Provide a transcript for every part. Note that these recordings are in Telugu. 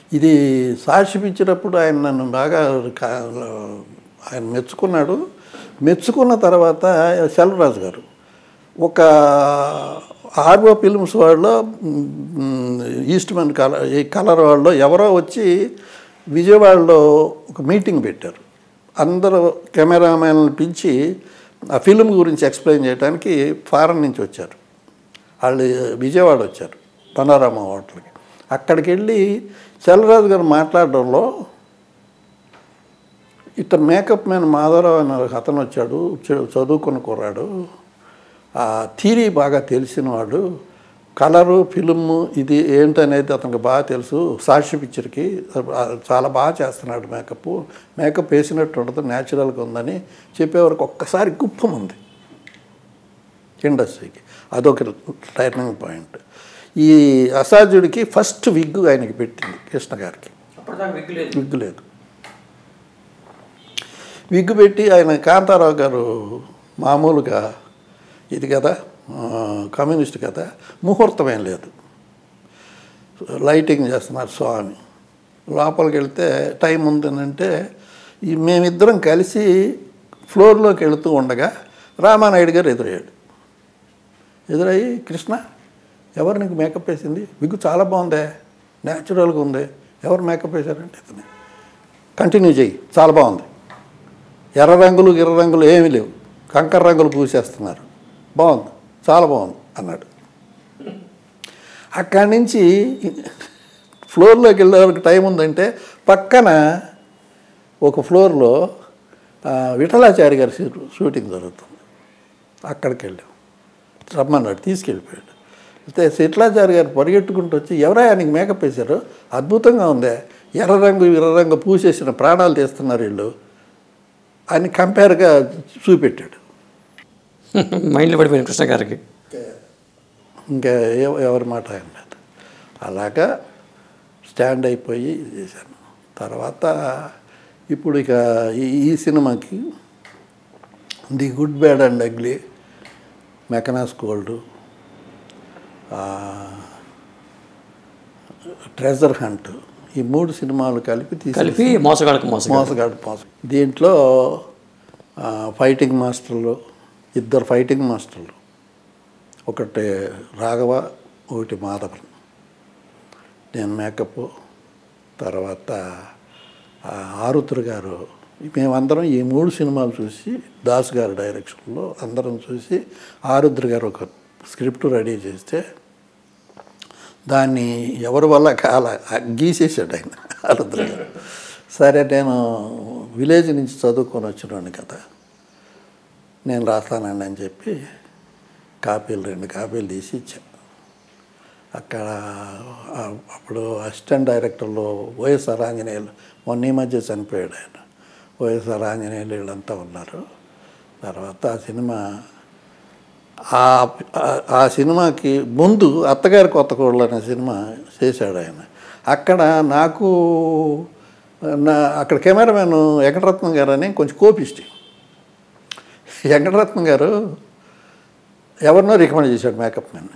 ఇది సాక్షిపించినప్పుడు ఆయన నన్ను బాగా కా- ఆయన మెచ్చుకున్నాడు మెచ్చుకున్న తర్వాత సెల్వరాజు గారు ఒక ఆర్ఓ ఫిల్మ్స్ వాళ్ళు మ్, ఈస్ట్ మెన్ కలర్ ఈ కలర్ వాళ్ళు ఎవరో వచ్చి విజయవాడలో ఒక మీటింగ్ పెట్టారు అందరూ కెమెరామెన్లు పిలిచి ఆ ఫిల్మ్ గురించి ఎక్స్ప్లెయిన్ చేయడానికి ఫారెన్ నుంచి వచ్చారు వాళ్ళు విజయవాడ వచ్చారు పనారామ హోటల్కి అక్కడికి వెళ్ళి సెల్వరాజు గారు మాట్లాడడంలో ఇతను మేకప్ మ్యాన్ మాధవరావు అనే ఒక అతను వచ్చాడు చ- చదువుకున్న కుర్రాడు ఆ థీరీ బాగా తెలిసినవాడు కలరు ఫిల్మ్ ఇది ఏంటనేది అతనికి బాగా తెలుసు సాక్షి పిక్చర్కి చాలా బాగా చేస్తున్నాడు మేకప్ మేకప్ వేసినట్టు ఉండదు న్యాచురల్గా ఉందని చెప్పేవరకు ఒక్కసారి గుప్పం ఉంది ఇండస్ట్రీకి అదొక టర్నింగ్ పాయింట్ ఈ అసాధ్యుడికి ఫస్ట్ విగ్ ఆయనకి పెట్టింది కృష్ణ గారికి అప్పటిదాకా విగ్గు లేదు విగ్గు లేదు విగ్గు పెట్టి ఆయన కాంతారావు గారు మామూలుగా ఇది కదా ఆ, కమ్యూనిస్ట్ కదా ముహూర్తం ఏం లేదు లైటింగ్ చేస్తున్నారు స్వామి లోపలికి వెళ్తే టైం ఉందనంటే ఈ మేమిద్దరం కలిసి ఫ్లోర్లోకి వెళుతూ ఉండగా రామానాయుడు గారు ఎదురయ్యాడు ఎదురయ్యి కృష్ణ ఎవరు నీకు మేకప్ వేసింది విగ్గు చాలా బాగుందే న్యాచురల్గా ఉంది ఎవరు మేకప్ వేశారంటే ఇతనే కంటిన్యూ చెయ్యి చాలా బాగుంది ఎర్ర రంగులు ఎర్ర రంగులు ఏమీ లేవు కంకర రంగులు పూసేస్తున్నారు బాగుంది చాలా బాగుంది అన్నాడు అక్కడి నుంచి ఫ్లోర్లోకి వెళ్ళే వరకు టైం ఉందంటే పక్కన ఒక ఫ్లోర్లో ఆ, విఠలాచారి గారి షూ- షూటింగ్ జరుగుతుంది అక్కడికి వెళ్ళాం రమ్మన్నాడు తీసుకెళ్ళిపోయాడు అయితే శిట్లాచారి గారు పరిగెట్టుకుంటూ వచ్చి ఎవరా నీకు మేకప్ వేశారు అద్భుతంగా ఉందే ఎర్ర రంగు ఎర్ర రంగు పూసేసిన ప్రాణాలు తీస్తున్నారు వీళ్ళు అని కంపేర్గా చూపెట్టాడు మైండ్లో పడిపోయింది కృష్ణ గారికి ఇంకా ఎవ- ఎవరి మాట ఆయన లేదు అలాగా స్టాండ్ అయిపోయి ఇది చేశాను తర్వాత ఇప్పుడు ఇక ఈ- ఈ సినిమాకి the good bad and ugly Mackenna's gold treasure hunt ఈ మూడు సినిమాలు కలిపి తీసి కలిపి మోసగాడకు మోసగాడు మోసగాడు మోసం దీంట్లో ఆ, ఫైటింగ్ మాస్టర్లు ఇద్దరు ఫైటింగ్ మాస్టర్లు ఒకటి రాఘవ ఒకటి మాధవన్ నేను మేకప్ తర్వాత ఆ, ఆరుద్ర గారు మేమందరం ఈ మూడు సినిమాలు చూసి దాస్ గారి డైరెక్షన్లో అందరం చూసి ఆరుద్ర గారు ఒక స్క్రిప్ట్ రెడీ చేస్తే దాన్ని ఎవరి వల్ల కాల గీసేసాడు ఆయన ఆరుద్ర గారు సరే నేను విలేజ్ నుంచి చదువుకొని వచ్చినాను కదా నేను రాస్తానండి అని చెప్పి కాపీలు రెండు కాపీలు తీసి ఇచ్చా అక్కడ ఆ- అప్పుడు అసిస్టెంట్ డైరెక్టర్లో వైఎస్ఆర్ ఆంజనేయులు మొన్న ఈ మధ్య చనిపోయాడు ఆయన వైఎస్ఆర్ ఆంజనేయులు వీళ్ళంతా ఉన్నారు తర్వాత ఆ సినిమా ఆ ఆ- ఆ సినిమాకి ముందు అత్తగారి కొత్త కోడలు అనే సినిమా చేశాడు ఆయన అక్కడ నాకు నా అక్కడ కెమెరామెన్ వెంకటరత్నం గారు అని కొంచెం కోపిష్టి వెంకటరత్నం గారు ఎవరినో రికమెండ్ చేశాడు మేకప్ మ్యాన్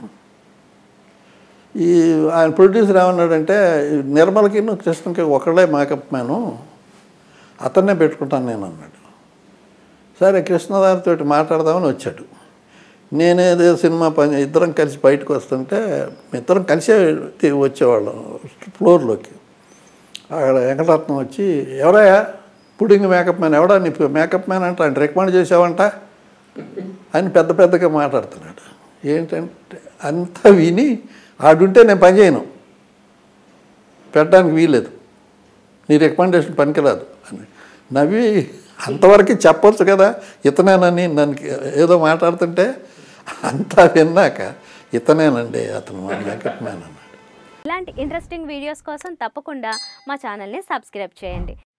ఈ ఆయన ప్రొడ్యూసర్ ఏమన్నాడంటే నిర్మలకి కృష్ణకి ఒకళ్ళే మేకప్ మ్యాను అతన్నే పెట్టుకుంటాను నేను అన్నాడు సరే కృష్ణదారితో మాట్లాడదామని వచ్చాడు నేనేదో సినిమా పని ఇద్దరం కలిసి బయటకు వస్తుంటే ఇద్దరం కలిసే తి- వచ్చేవాళ్ళం ఫ్లోర్లోకి అక్కడ వెంకటరత్నం వచ్చి ఎవరయ్యా పుడింగ్ మేకప్ మ్యాన్ ఎవడా నీ మేకప్ మ్యాన్ అంట ఆయన రికమెండ్ చేసావంట అని పెద్ద పెద్దగా మాట్లాడుతున్నాడు ఏంటంటే అంతా విని ఆడుంటే నేను పని చేయను పెట్టడానికి వీలేదు నీ రికమెండేషన్ పనికిరాదు అని నవ్వి అంతవరకు చెప్పొచ్చు కదా ఇతనేనని నన్ను ఏదో మాట్లాడుతుంటే అంతా విన్నాక ఇతనేనండి అతను మా మేకప్ మ్యాన్ అన్నాడు ఇలాంటి ఇంట్రెస్టింగ్ వీడియోస్ కోసం తప్పకుండా మా ఛానల్ని సబ్స్క్రైబ్ చేయండి